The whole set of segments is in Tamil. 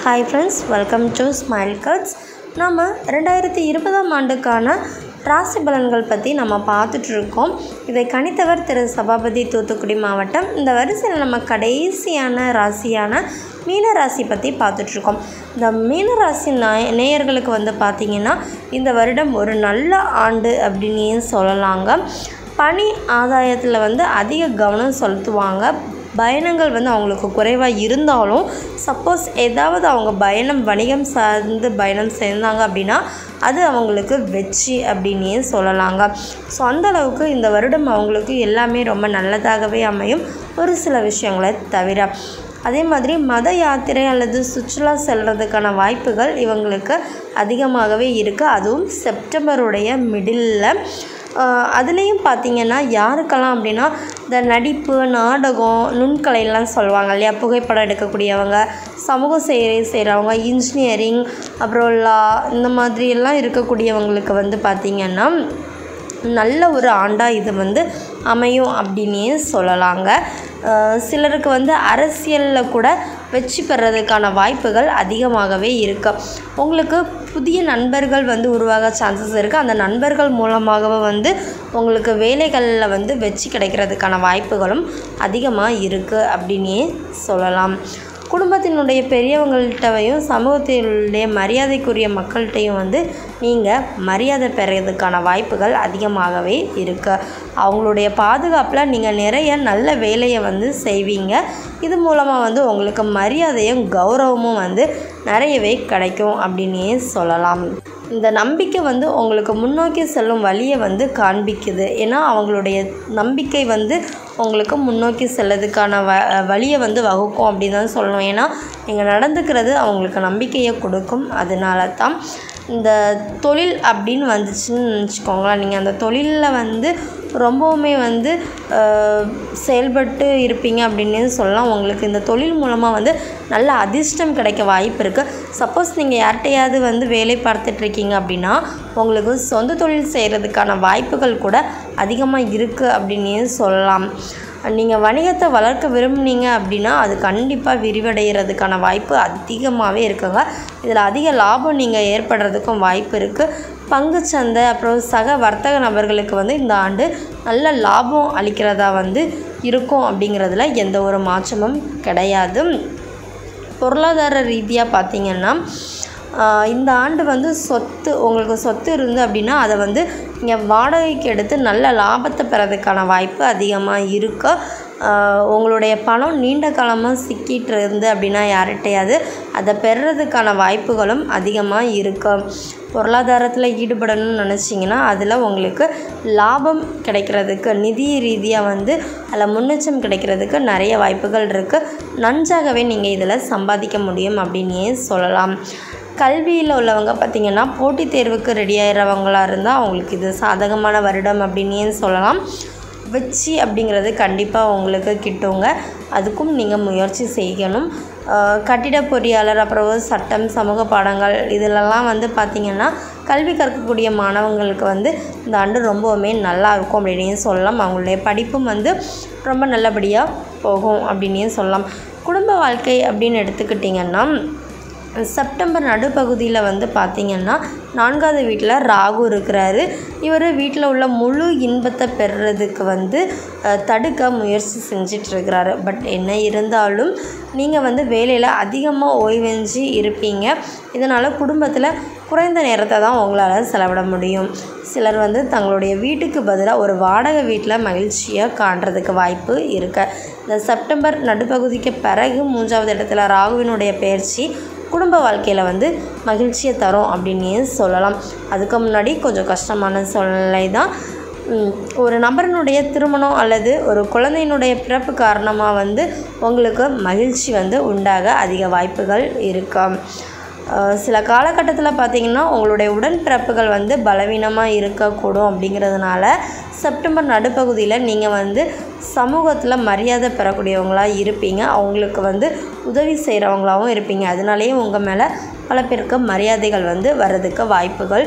hi friends welcome to smile cuts நம்ம ரெண்டாயிரத்தி இருபதாம் ஆண்டுக்கான ராசி பலன்கள் பற்றி நம்ம பார்த்துட்ருக்கோம் இதை கணித்தவர் திரு சபாபதி தூத்துக்குடி மாவட்டம் இந்த வரிசையில் நம்ம கடைசியான ராசியான மீன ராசி பற்றி பார்த்துட்ருக்கோம் இந்த மீன ராசி நாய நேயர்களுக்கு வந்து பார்த்திங்கன்னா இந்த வருடம் ஒரு நல்ல ஆண்டு அப்படின்னே சொல்லலாங்க பணி ஆதாயத்தில் வந்து அதிக கவனம் செலுத்துவாங்க பயணங்கள் வந்து அவங்களுக்கு குறைவாக இருந்தாலும் சப்போஸ் ஏதாவது அவங்க பயணம் வணிகம் சார்ந்து பயணம் செய்தாங்க அப்படின்னா அது அவங்களுக்கு வெற்றி அப்படின்னே சொல்லலாங்க ஸோ அந்த அளவுக்கு இந்த வருடம் அவங்களுக்கு எல்லாமே ரொம்ப நல்லதாகவே அமையும் ஒரு சில விஷயங்களை தவிர அதே மாதிரி மத யாத்திரை அல்லது சுற்றுலா செல்கிறதுக்கான வாய்ப்புகள் இவங்களுக்கு அதிகமாகவே இருக்குது அதுவும் செப்டம்பருடைய மிடில் அதுலேயும் பார்த்திங்கன்னா யாருக்கெல்லாம் அப்படின்னா இந்த நடிப்பு நாடகம் நுண்கலைலாம் சொல்லுவாங்க இல்லையா புகைப்படம் எடுக்கக்கூடியவங்க சமூக சேவை செய்கிறவங்க இன்ஜினியரிங் அப்புறம் லா இந்த மாதிரியெல்லாம் இருக்கக்கூடியவங்களுக்கு வந்து பார்த்திங்கன்னா நல்ல ஒரு ஆண்டாக இது வந்து அமையும் அப்படின்னே சொல்லலாங்க சிலருக்கு வந்து அரசியலில் கூட வெற்றி பெறதுக்கான வாய்ப்புகள் அதிகமாகவே இருக்கு உங்களுக்கு புதிய நண்பர்கள் வந்து உருவாக சான்சஸ் இருக்குது அந்த நண்பர்கள் மூலமாகவே வந்து உங்களுக்கு வேலைகளில் வந்து வெற்றி கிடைக்கிறதுக்கான வாய்ப்புகளும் அதிகமாக இருக்குது அப்படின்னே சொல்லலாம் குடும்பத்தினுடைய பெரியவங்கள்கிட்டையும் சமூகத்தினுடைய மரியாதைக்குரிய மக்கள்கிட்டையும் வந்து நீங்கள் மரியாதை பெறதுக்கான வாய்ப்புகள் அதிகமாகவே இருக்குது அவங்களுடைய பாதுகாப்பில் நீங்கள் நிறைய நல்ல வேலையை வந்து செய்வீங்க இது மூலமாக வந்து உங்களுக்கு மரியாதையும் கௌரவமும் வந்து நிறையவே கிடைக்கும் அப்படின்னே சொல்லலாம் இந்த நம்பிக்கை வந்து உங்களுக்கு முன்னோக்கி செல்லும் வழியை வந்து காண்பிக்குது ஏன்னா அவங்களுடைய நம்பிக்கை வந்து உங்களுக்கு முன்னோக்கி செல்லதுக்கான வ வழியை வந்து வகுக்கும் அப்படின்னு தான் சொல்லணும் ஏன்னா நீங்கள் நடந்துக்கிறது அவங்களுக்கு நம்பிக்கையை கொடுக்கும் அதனால தான் இந்த தொழில் அப்படின்னு வந்துச்சுன்னு நினச்சிக்கோங்களேன் நீங்கள் அந்த தொழிலில் வந்து ரொம்பவுமே வந்து செயல்பட்டு இருப்பீங்க அப்படின்னு சொல்லலாம் உங்களுக்கு இந்த தொழில் மூலமாக வந்து நல்ல அதிர்ஷ்டம் கிடைக்க வாய்ப்பு இருக்குது சப்போஸ் நீங்கள் யார்கிட்டையாவது வந்து வேலை பார்த்துட்ருக்கீங்க அப்படின்னா உங்களுக்கு சொந்த தொழில் செய்கிறதுக்கான வாய்ப்புகள் கூட அதிகமாக இருக்குது அப்படின்னே சொல்லலாம் நீங்கள் வணிகத்தை வளர்க்க விரும்புனீங்க அப்படின்னா அது கண்டிப்பாக விரிவடைகிறதுக்கான வாய்ப்பு அதிகமாகவே இருக்குங்க இதில் அதிக லாபம் நீங்கள் ஏற்படுறதுக்கும் வாய்ப்பு இருக்குது பங்குச்சந்தை அப்புறம் சக வர்த்தக நபர்களுக்கு வந்து இந்த ஆண்டு நல்ல லாபம் அளிக்கிறதா வந்து இருக்கும் அப்படிங்கிறதுல எந்த ஒரு மாற்றமும் கிடையாது பொருளாதார ரீதியாக பார்த்திங்கன்னா இந்த ஆண்டு வந்து சொத்து உங்களுக்கு சொத்து இருந்து அப்படின்னா அதை வந்து நீங்கள் வாடகைக்கு எடுத்து நல்ல லாபத்தை பெறதுக்கான வாய்ப்பு அதிகமாக இருக்கு உங்களுடைய பணம் நீண்ட காலமாக சிக்கிட்டு இருந்து அப்படின்னா யார்கிட்டையாவது அதை பெறுறதுக்கான வாய்ப்புகளும் அதிகமாக இருக்குது பொருளாதாரத்தில் ஈடுபடணும்னு நினச்சிங்கன்னா அதில் உங்களுக்கு லாபம் கிடைக்கிறதுக்கு நிதி ரீதியாக வந்து அதில் முன்னேற்றம் கிடைக்கிறதுக்கு நிறைய வாய்ப்புகள் இருக்குது நன்றாகவே நீங்கள் இதில் சம்பாதிக்க முடியும் அப்படின்னே சொல்லலாம் கல்வியில் உள்ளவங்க பார்த்திங்கன்னா போட்டித் தேர்வுக்கு ரெடி ஆகிறவங்களாக இருந்தால் அவங்களுக்கு இது சாதகமான வருடம் அப்படின்னே சொல்லலாம் வெற்றி அப்படிங்கிறது கண்டிப்பாக உங்களுக்கு கிட்டுங்க அதுக்கும் நீங்கள் முயற்சி செய்யணும் கட்டிட பொறியாளர் அப்புறம் சட்டம் சமூக பாடங்கள் இதிலெல்லாம் வந்து பார்த்திங்கன்னா கல்வி கற்கக்கூடிய மாணவங்களுக்கு வந்து இந்த ஆண்டு ரொம்பவுமே நல்லா இருக்கும் அப்படின்னே சொல்லலாம் அவங்களுடைய படிப்பும் வந்து ரொம்ப நல்லபடியாக போகும் அப்படின்னே சொல்லலாம் குடும்ப வாழ்க்கை அப்படின்னு எடுத்துக்கிட்டிங்கன்னா செப்டம்பர் நடுப்பகுதியில் வந்து பார்த்திங்கன்னா நான்காவது வீட்டில் ராகு இருக்கிறாரு இவர் வீட்டில் உள்ள முழு இன்பத்தை பெறுறதுக்கு வந்து தடுக்க முயற்சி செஞ்சிட்ருக்கிறாரு பட் என்ன இருந்தாலும் நீங்கள் வந்து வேலையில் அதிகமாக ஓய்வெஞ்சு இருப்பீங்க இதனால் குடும்பத்தில் குறைந்த நேரத்தை தான் உங்களால் செலவிட முடியும் சிலர் வந்து தங்களுடைய வீட்டுக்கு பதிலாக ஒரு வாடகை வீட்டில் மகிழ்ச்சியாக காண்றதுக்கு வாய்ப்பு இருக்கு இந்த செப்டம்பர் நடுப்பகுதிக்கு பிறகு மூன்றாவது இடத்துல ராகுவினுடைய பயிற்சி குடும்ப வாழ்க்கையில் வந்து மகிழ்ச்சியை தரும் அப்படின்னே சொல்லலாம் அதுக்கு முன்னாடி கொஞ்சம் கஷ்டமான சூழ்நிலை தான் ஒரு நபரினுடைய திருமணம் அல்லது ஒரு குழந்தையினுடைய பிறப்பு காரணமாக வந்து உங்களுக்கு மகிழ்ச்சி வந்து உண்டாக அதிக வாய்ப்புகள் இருக்கும் சில காலகட்டத்தில் பார்த்திங்கன்னா உங்களுடைய உடன்பிறப்புகள் வந்து பலவீனமாக இருக்கக்கூடும் அப்படிங்கிறதுனால செப்டம்பர் நடுப்பகுதியில் நீங்கள் வந்து சமூகத்தில் மரியாதை பெறக்கூடியவங்களாக இருப்பீங்க அவங்களுக்கு வந்து உதவி செய்கிறவங்களாகவும் இருப்பீங்க அதனாலேயே உங்கள் மேலே பல பேருக்கு மரியாதைகள் வந்து வர்றதுக்கு வாய்ப்புகள்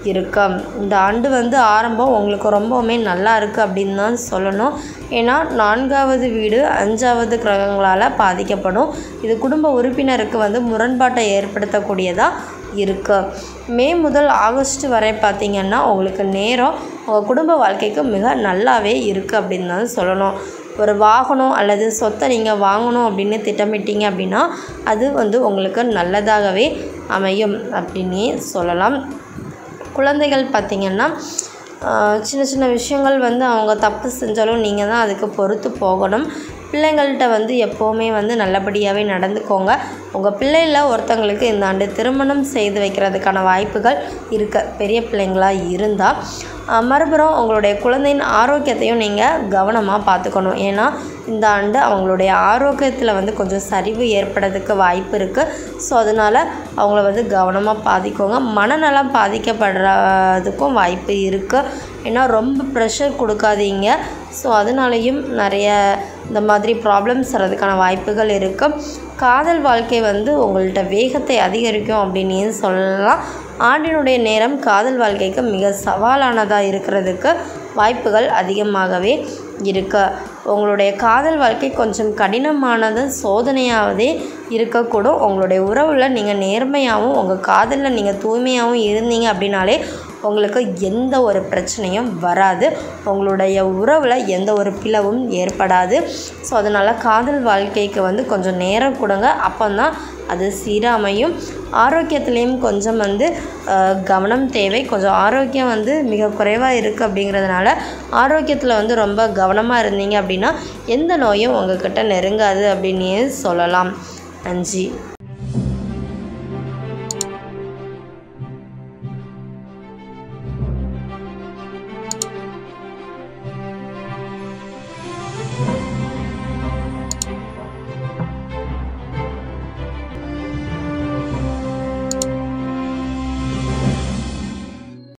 இருக்கு இந்த ஆண்டு வந்து ஆரம்பம் உங்களுக்கு ரொம்பவுமே நல்லா இருக்குது அப்படின்னு தான் சொல்லணும் ஏன்னா நான்காவது வீடு அஞ்சாவது கிரகங்களால் பாதிக்கப்படும் இது குடும்ப உறுப்பினருக்கு வந்து முரண்பாட்டை ஏற்படுத்தக்கூடியதாக இருக்குது மே முதல் ஆகஸ்ட் வரை பார்த்திங்கன்னா உங்களுக்கு நேரம் உங்கள் குடும்ப வாழ்க்கைக்கு மிக நல்லாவே இருக்குது அப்படின்னு தான் சொல்லணும் ஒரு வாகனம் அல்லது சொத்தை நீங்கள் வாங்கணும் அப்படின்னு திட்டமிட்டீங்க அப்படின்னா அது வந்து உங்களுக்கு நல்லதாகவே அமையும் அப்படின்னே சொல்லலாம் குழந்தைகள் பார்த்திங்கன்னா சின்ன சின்ன விஷயங்கள் வந்து அவங்க தப்பு செஞ்சாலும் நீங்கள் தான் அதுக்கு பொறுத்து போகணும் பிள்ளைங்கள்கிட்ட வந்து எப்போவுமே வந்து நல்லபடியாகவே நடந்துக்கோங்க உங்கள் பிள்ளையில் ஒருத்தங்களுக்கு இந்த ஆண்டு திருமணம் செய்து வைக்கிறதுக்கான வாய்ப்புகள் இருக்க பெரிய பிள்ளைங்களாக இருந்தால் மறுபுறம் உங்களுடைய குழந்தையின் ஆரோக்கியத்தையும் நீங்கள் கவனமாக பார்த்துக்கணும் ஏன்னா இந்த ஆண்டு அவங்களுடைய ஆரோக்கியத்தில் வந்து கொஞ்சம் சரிவு ஏற்படுறதுக்கு வாய்ப்பு இருக்குது ஸோ அதனால் அவங்கள வந்து கவனமாக பாதிக்கோங்க மனநலம் பாதிக்கப்படுறதுக்கும் வாய்ப்பு இருக்குது ஏன்னா ரொம்ப ப்ரெஷர் கொடுக்காதீங்க ஸோ அதனாலையும் நிறைய இந்த மாதிரி ப்ராப்ளம்ஸ் வர்றதுக்கான வாய்ப்புகள் இருக்குது காதல் வாழ்க்கை வந்து உங்கள்கிட்ட வேகத்தை அதிகரிக்கும் அப்படின்னு சொல்லலாம் ஆண்டினுடைய நேரம் காதல் வாழ்க்கைக்கு மிக சவாலானதாக இருக்கிறதுக்கு வாய்ப்புகள் அதிகமாகவே இருக்கு உங்களுடைய காதல் வாழ்க்கை கொஞ்சம் கடினமானது சோதனையாகவே இருக்கக்கூடும் உங்களுடைய உறவில் நீங்கள் நேர்மையாகவும் உங்கள் காதலில் நீங்கள் தூய்மையாகவும் இருந்தீங்க அப்படின்னாலே உங்களுக்கு எந்த ஒரு பிரச்சனையும் வராது உங்களுடைய உறவில் எந்த ஒரு பிளவும் ஏற்படாது ஸோ அதனால் காதல் வாழ்க்கைக்கு வந்து கொஞ்சம் நேரம் கொடுங்க அப்போ தான் அது சீராமையும் ஆரோக்கியத்துலேயும் கொஞ்சம் வந்து கவனம் தேவை கொஞ்சம் ஆரோக்கியம் வந்து மிக குறைவாக இருக்குது அப்படிங்கிறதுனால ஆரோக்கியத்தில் வந்து ரொம்ப கவனமாக இருந்தீங்க அப்படின்னா எந்த நோயும் உங்ககிட்ட நெருங்காது அப்படின்னே சொல்லலாம் நன்றி